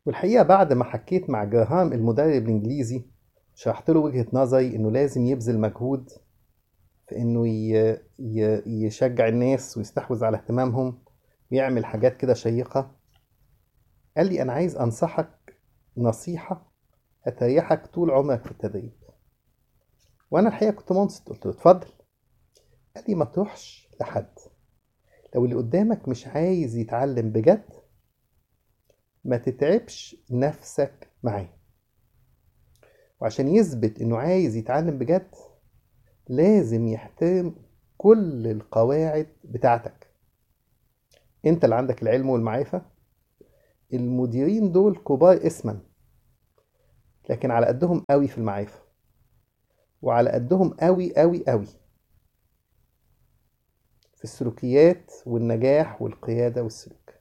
والحقيقة بعد ما حكيت مع جراهام المدرب الإنجليزي شرحت له وجهة نظري إنه لازم يبذل مجهود في إنه ي... ي... يشجع الناس ويستحوذ على اهتمامهم ويعمل حاجات كده شيقة قال لي أنا عايز أنصحك نصيحة هتريحك طول عمرك في التدريب وأنا الحقيقة كنت منصت قلت له اتفضل قال لي ما تروحش لحد لو اللي قدامك مش عايز يتعلم بجد ما تتعبش نفسك معاه وعشان يثبت انه عايز يتعلم بجد لازم يحترم كل القواعد بتاعتك انت اللي عندك العلم والمعرفة المديرين دول كبار اسما لكن على قدهم قوي في المعرفة وعلى قدهم قوي قوي قوي في السلوكيات والنجاح والقيادة والسلوك